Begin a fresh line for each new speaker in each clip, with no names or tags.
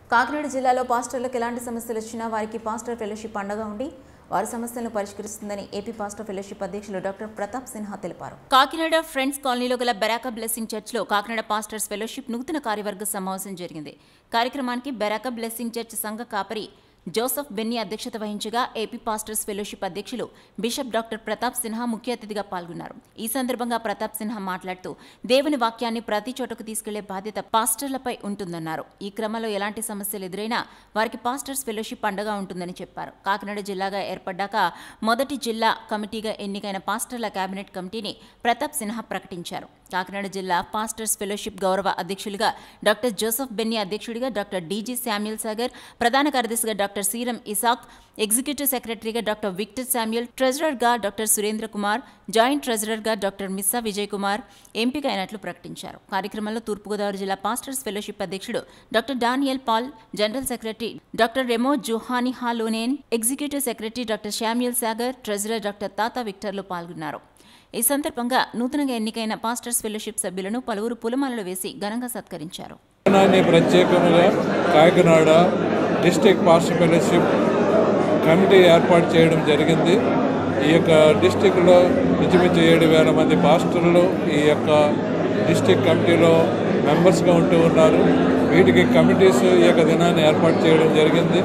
కాకినాడ జిల్లాలో పాస్టర్లకు ఎలాంటి సమస్యలు వచ్చినా వారికి పాస్టర్ ఫెలోషిప్ అండగా ఉండి వారి సమస్యలను పరిష్కరిస్తుందని ఏపీ పాస్టర్ ఫెలోషిప్ అధ్యక్షులు డాక్టర్ ప్రతాప్ సిన్హా తెలిపారు కాకినాడ ఫ్రెండ్స్ కాలనీలో గల బెరాకా బ్లెస్సింగ్ చర్చ్లో కాకినాడ పాస్టర్స్ ఫెలోషిప్ నూతన కార్యవర్గ సమావేశం జరిగింది కార్యక్రమానికి బెరాకా బ్లెస్సింగ్ చర్చ్ సంఘ కాపరి జోసఫ్ బెన్నీ అధ్యక్షత వహించగా ఏపీ పాస్టర్స్ ఫెలోషిప్ అధ్యక్షులు బిషప్ డాక్టర్ ప్రతాప్ సిన్హా ముఖ్య అతిథిగా పాల్గొన్నారు ఈ సందర్భంగా ప్రతాప్ సిన్హా మాట్లాడుతూ దేవుని వాక్యాన్ని ప్రతి చోటకు తీసుకెళ్లే బాధ్యత పాస్టర్లపై ఉంటుందన్నారు ఈ క్రమంలో ఎలాంటి సమస్యలు ఎదురైనా వారికి పాస్టర్స్ ఫెలోషిప్ అండగా ఉంటుందని చెప్పారు కాకినాడ జిల్లాగా ఏర్పడ్డాక మొదటి జిల్లా కమిటీగా ఎన్నికైన పాస్టర్ల కేబినెట్ కమిటీని ప్రతాప్ సిన్హా ప్రకటించారు కాకినాడ జిల్లా పాస్టర్స్ ఫెలోషిప్ గౌరవ అధ్యక్షులుగా డాక్టర్ జోసఫ్ బెన్నీ అధ్యక్షుడిగా డాక్టర్ డీజీ శామ్యుల్ సాగర్ ప్రధాన కార్యదర్శిగా డాక్టర్ సీరం ఇసాక్ ఎగ్జిక్యూటివ్ సెక్రటరీగా డాక్టర్ విక్టర్ శామ్యుల్ ట్రెజరర్గా డాక్టర్ సురేంద్ర కుమార్ జాయింట్ ట్రెజరర్గా డాక్టర్ మిస్సా విజయ్ కుమార్ ఎంపిక అయినట్లు ప్రకటించారు కార్యక్రమంలో తూర్పుగోదావరి జిల్లా పాస్టర్స్ ఫెలోషిప్ అధ్యక్షుడు doctor Daniel Paul general secretary doctor Remo Johani Halonen executive secretary doctor Samuel Sagar treasurer doctor Tata విక్టర్లు పాల్గొన్నారు ఈ సందర్భంగా నూతనంగా ఎన్నికైన పాస్టర్స్ ఫెలోషిప్ సభ్యులను పలువురు పులమాలలు వేసి ఘనంగా సత్కరించారు
పట్టణాన్ని ప్రత్యేకంగా Kakinada district pastor fellowship committee ఏర్పాటు చేయడం జరిగింది ఈ యొక్క డిస్టిక్లో ఇంచుమించు ఏడు వేల మంది పాస్టర్లు ఈ యొక్క డిస్టిక్ కమిటీలో మెంబర్స్గా ఉంటూ ఉన్నారు వీటికి కమిటీస్ ఈ యొక్క దినాన్ని ఏర్పాటు చేయడం జరిగింది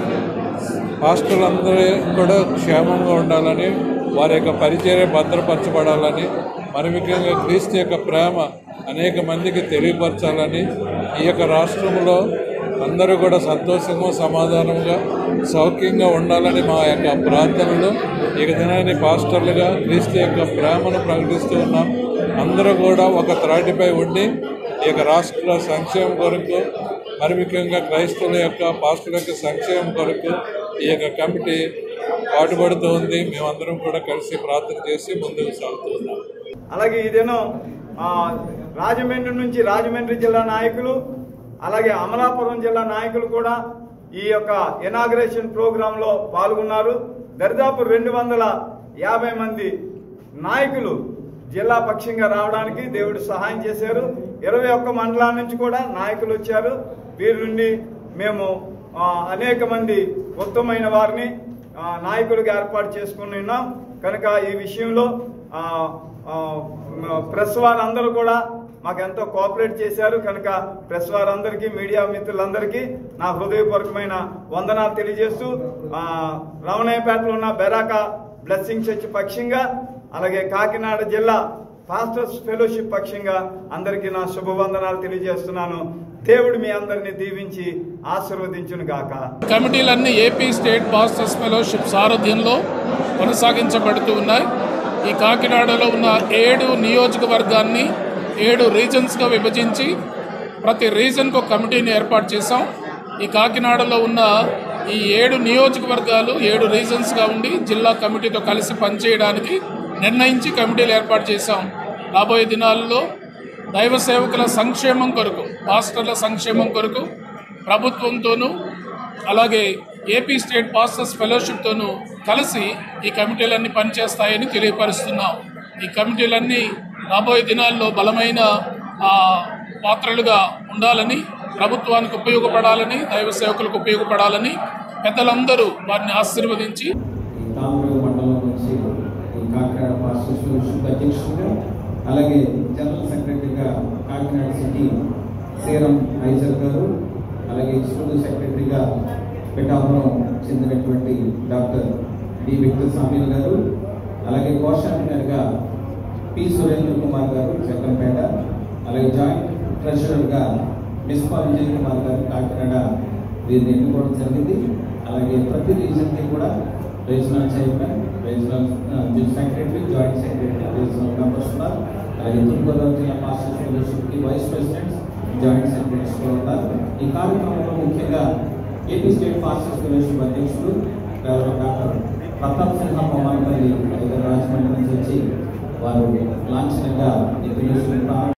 పాస్టర్లందరూ కూడా క్షేమంగా ఉండాలని వారి యొక్క పరిచర్య భద్రపరచబడాలని మరి ముఖ్యంగా క్రీస్తు యొక్క ప్రేమ అనేక మందికి తెలియపరచాలని ఈ యొక్క రాష్ట్రంలో అందరూ కూడా సంతోషంగా సమాధానంగా సౌఖ్యంగా ఉండాలని మా యొక్క ప్రార్థనలు ఈ దినాన్ని పాస్టర్లుగా క్రీస్తు యొక్క ప్రేమను ప్రకటిస్తూ ఉన్నాం అందరూ కూడా ఒక త్రాటిపై ఉండి ఈ యొక్క రాష్ట్ర సంక్షేమం కొరకు మరి ముఖ్యంగా క్రైస్తవుల యొక్క పాస్టర్ల యొక్క సంక్షేమం కొరకు ఈ యొక్క కమిటీ పాటుపడుతూ ఉంది మేమందరం కూడా కలిసి ప్రార్థన చేసి ముందుకు సాగుతూ ఉన్నాం
అలాగే ఈ దినం ఆ, రాజమండ్రి నుంచి రాజమండ్రి జిల్లా నాయకులు అలాగే అమలాపురం జిల్లా నాయకులు కూడా ఈ యొక్క ఇనాగ్రేషన్ ప్రోగ్రామ్ లో పాల్గొన్నారు దరిదాపు రెండు వందల యాభై మంది నాయకులు జిల్లా పక్షంగా రావడానికి దేవుడు సహాయం చేశారు ఇరవై ఒక్క మండలాల నుంచి కూడా నాయకులు వచ్చారు వీరి నుండి మేము ఆ, అనేక మంది ఉత్తమమైన వారిని ఆ, నాయకులుగా ఏర్పాటు చేసుకుని ఉన్నాం కనుక ఈ విషయంలో ఆ, ఆ, మ- ప్రెస్ వారందరూ కూడా మాకు ఎంతో కోఆపరేట్ చేశారు కనుక ప్రెస్ వారందరికీ మీడియా మిత్రులందరికీ నా హృదయపూర్వకమైన వందనాలు తెలియజేస్తూ ఆ, రమణయ్యపేటలో ఉన్న బెరాకా బ్లెస్సింగ్ చర్చ్ పక్షంగా అలాగే కాకినాడ జిల్లా పాస్టర్స్ ఫెలోషిప్ పక్షంగా అందరికీ నా శుభవందనాలు తెలియజేస్తున్నాను దేవుడు మీ అందరిని దీవించి ఆశీర్వదించును గాక
కమిటీలన్నీ ఏపీ స్టేట్ పాస్టర్స్ ఫెలోషిప్ సారథ్యంలో కొనసాగించబడుతూ ఉన్నాయి ఈ కాకినాడలో ఉన్న ఏడు నియోజకవర్గాన్ని ఏడు రీజన్స్గా విభజించి ప్రతి రీజన్కు ఒక కమిటీని ఏర్పాటు చేశాం ఈ కాకినాడలో ఉన్న ఈ ఏడు నియోజకవర్గాలు ఏడు రీజన్స్గా ఉండి జిల్లా కమిటీతో కలిసి పనిచేయడానికి నిర్ణయించి కమిటీలు ఏర్పాటు చేశాం రాబోయే దినాల్లో దైవ సేవకుల సంక్షేమం కొరకు పాస్టర్ల సంక్షేమం కొరకు ప్రభుత్వంతోనూ అలాగే ఏపీ స్టేట్ పాస్టర్స్ ఫెలోషిప్తోనూ కలిసి ఈ కమిటీలన్నీ పనిచేస్తాయని తెలియపరుస్తున్నాం ఈ కమిటీలన్నీ రాబోయే దినాల్లో బలమైన ఆ, పాత్రలుగా ఉండాలని ప్రభుత్వానికి ఉపయోగపడాలని దైవ సేవకులకు ఉపయోగపడాలని పెద్దలందరూ వారిని ఆశీర్వదించి
ఈ తామూరు మండలం నుంచి ఈ కాకినాడ పాస్టర్స్ ఫెలోషిప్ అధ్యక్షుడిగా అలాగే జనరల్ సెక్రటరీగా కాకినాడ సిటీ సీరం ఐజర్ గారు అలాగే ఎగ్జిక్యూటివ్ సెక్రటరీగా పిఠాపురం చెందినటువంటి డాక్టర్ డి విక్టర్ సామీల్ గారు అలాగే కోశాధికారిగా పి సురేంద్ర కుమార్ గారు జగ్గంపేట అలాగే జాయింట్ ట్రెషరర్గా మిస్పా విజయ్ కుమార్ గారు కాకినాడ వీరిని ఎన్నుకోవడం జరిగింది అలాగే ప్రతి రీజన్కి కూడా regional chairman regional secretary joint secretary regional members ఉన్నారు అలాగే తూర్పుగోదావరి జిల్లా మాస్టర్ ఫెలోషిప్కి వైస్ ప్రెసిడెంట్స్ జాయింట్ సెక్రటరీస్ కూడా ఉన్నారు ఈ కార్యక్రమంలో ముఖ్యంగా ఏపీ స్టేట్ మాస్టర్స్ ఫెలోషిప్ అధ్యక్షుడు రెవరెండ్ డాక్టర్ ప్రతాప్ సిన్హా మొహమ్మద్ రాజమండ్రి నుంచి వచ్చి వారు లాంఛనంగా ఈ ఫెలోషిప్ ప్రారంభ